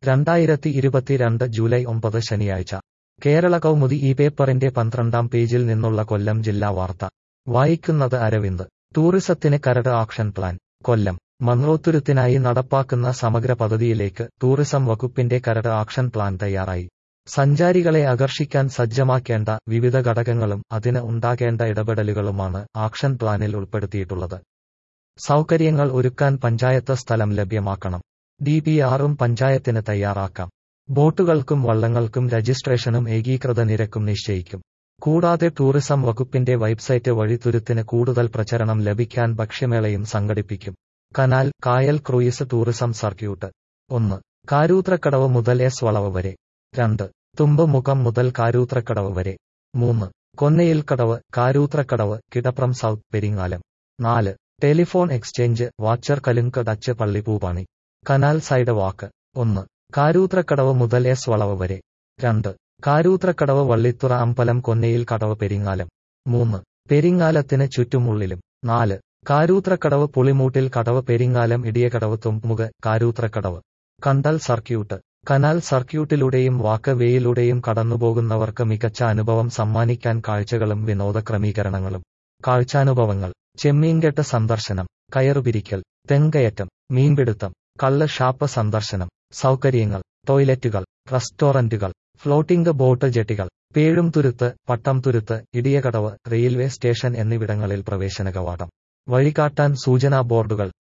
രണ്ടായിരത്തി ഇരുപത്തിരണ്ട് ജൂലൈ ഒമ്പത് ശനിയാഴ്ച കേരള കൗമുദി ഈ പേപ്പറിന്റെ പന്ത്രണ്ടാം പേജിൽ നിന്നുള്ള കൊല്ലം ജില്ലാ വാർത്ത വായിക്കുന്നത് അരവിന്ദ് ടൂറിസത്തിന് കരട് ആക്ഷൻ പ്ലാൻ കൊല്ലം മൺറോത്തുരുത്തിനായി നടപ്പാക്കുന്ന സമഗ്ര പദ്ധതിയിലേക്ക് ടൂറിസം വകുപ്പിന്റെ കരട് ആക്ഷൻ പ്ലാൻ തയ്യാറായി സഞ്ചാരികളെ ആകർഷിക്കാൻ സജ്ജമാക്കേണ്ട വിവിധ ഘടകങ്ങളും അതിന് ഉണ്ടാകേണ്ട ഇടപെടലുകളുമാണ് ആക്ഷൻ പ്ലാനിൽ ഉൾപ്പെടുത്തിയിട്ടുള്ളത് സൗകര്യങ്ങൾ ഒരുക്കാൻ പഞ്ചായത്ത് സ്ഥലം ലഭ്യമാക്കണം ഡി പി ആറും പഞ്ചായത്തിന് തയ്യാറാക്കാം ബോട്ടുകൾക്കും വള്ളങ്ങൾക്കും രജിസ്ട്രേഷനും ഏകീകൃത നിരക്കും നിശ്ചയിക്കും കൂടാതെ ടൂറിസം വകുപ്പിന്റെ വെബ്സൈറ്റ് വഴി തുരുത്തിന് കൂടുതൽ പ്രചരണം ലഭിക്കാൻ ഭക്ഷ്യമേളയും സംഘടിപ്പിക്കും കനാൽ കായൽ ക്രൂയിസ് ടൂറിസം സർക്യൂട്ട് ഒന്ന് കാരൂത്രക്കടവ് മുതൽ എസ് വളവ് വരെ രണ്ട് തുമ്പ് മുഖം മുതൽ കാരൂത്രക്കടവ് വരെ മൂന്ന് കൊന്നയിൽക്കടവ് കാരൂത്രക്കടവ് കിടപ്രം സൗത്ത് പെരിങ്ങാലം നാല് ടെലിഫോൺ എക്സ്ചേഞ്ച് വാച്ചർ കലുങ്ക് Dutch Pallippoopani canal side walk ഒന്ന് കാരൂത്രക്കടവ് മുതൽ എസ് വളവ് വരെ രണ്ട് കാരൂത്രക്കടവ് വള്ളിത്തുറ അമ്പലം കൊന്നയിൽ കടവ് പെരിങ്ങാലം മൂന്ന് പെരിങ്ങാലത്തിന് ചുറ്റുമുള്ളിലും നാല് കാരൂത്രക്കടവ് പുളിമൂട്ടിൽ കടവ് പെരിങ്ങാലം ഇടിയകടവ് തുമ്പുമുഖ് കാരൂത്രക്കടവ് കണ്ടൽ സർക്യൂട്ട് കനാൽ സർക്യൂട്ടിലൂടെയും വാക്ക് വേയിലൂടെയും കടന്നുപോകുന്നവർക്ക് മികച്ച അനുഭവം സമ്മാനിക്കാൻ കാഴ്ചകളും വിനോദ ക്രമീകരണങ്ങളും കാഴ്ചാനുഭവങ്ങൾ ചെമ്മീൻകെട്ട് സന്ദർശനം കയറുപിരിക്കൽ തെങ്കയറ്റം മീൻപിടുത്തം കള്ള് ഷാപ്പ് സന്ദർശനം സൗകര്യങ്ങൾ ടോയ്ലറ്റുകൾ റെസ്റ്റോറന്റുകൾ ഫ്ലോട്ടിംഗ് ബോട്ട് ജെട്ടികൾ പേഴുംതുരുത്ത് പട്ടംതുരുത്ത് ഇടിയകടവ് റെയിൽവേ സ്റ്റേഷൻ എന്നിവിടങ്ങളിൽ പ്രവേശന കവാടം വഴികാട്ടാൻ സൂചനാ ബോർഡുകൾ